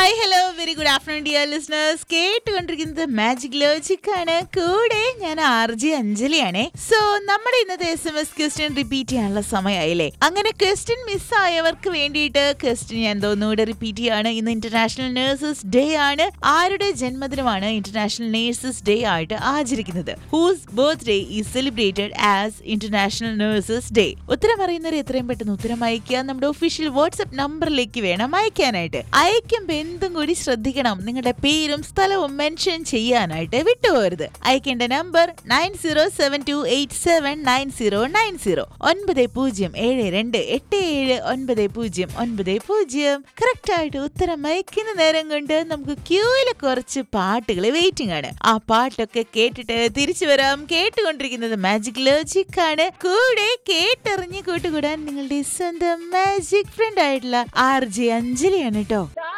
hi hello very good afternoon dear listeners കേട്ടുകൊണ്ടിരിക്കുന്നത് magic logic ആണ് കൂടെ ഞാൻ ആർ ജി അഞ്ജലിയാണേ സോ നമ്മുടെ ഇന്നത്തെ S M S question repeat ചെയ്യാനുള്ള സമയമായില്ലേ അങ്ങനെ ക്വസ്റ്റ്യൻ മിസ്സായവർക്ക് വേണ്ടിയിട്ട് ക്വസ്റ്റ്യൻ ഞാൻ തോന്നുകൂടെ റിപ്പീറ്റ് ചെയ്യാണ് ഇന്ന് ഇന്റർനാഷണൽ നേഴ്സസ് ഡേ ആണ് ആരുടെ ജന്മദിനമാണ് ഇന്റർനാഷണൽ നേഴ്സസ് ഡേ ആയിട്ട് ആചരിക്കുന്നത് whose birthday is celebrated as international nurses day ഉത്തരം അറിയുന്നവർ എത്രയും പെട്ടെന്ന് ഉത്തരം അയക്കുക നമ്മുടെ ഒഫീഷ്യൽ വാട്സ്ആപ്പ് നമ്പറിലേക്ക് വേണം അയക്കാനായിട്ട് അയക്കുമ്പോൾ എന്തും കൂടി ശ്രദ്ധിക്കണം നിങ്ങളുടെ പേരും സ്ഥലവും മെൻഷൻ ചെയ്യാനായിട്ട് വിട്ടുപോകരുത് അയക്കേണ്ട number nine zero seven two eight seven nine zero nine zero ഒൻപത് പൂജ്യം ഏഴ് രണ്ട് എട്ട് ഏഴ് ഒൻപത് പൂജ്യം ഒൻപത് പൂജ്യം കറക്റ്റ് ആയിട്ട് ഉത്തരം അയക്കുന്ന നേരം കൊണ്ട് നമുക്ക് ക്യൂവില് കുറച്ച് പാട്ടുകൾ വെയിറ്റിംഗ് ആണ് ആ പാട്ടൊക്കെ കേട്ടിട്ട് തിരിച്ചു വരാം കേട്ടുകൊണ്ടിരിക്കുന്നത് മാജിക് ലോജിക് ആണ് കൂടെ കേട്ടറിഞ്ഞ് കൂട്ടുകൂടാൻ നിങ്ങളുടെ സ്വന്തം മാജിക് ഫ്രണ്ട് ആയിട്ടുള്ള ആർ ജെ അഞ്ജലിയാണ് കേട്ടോ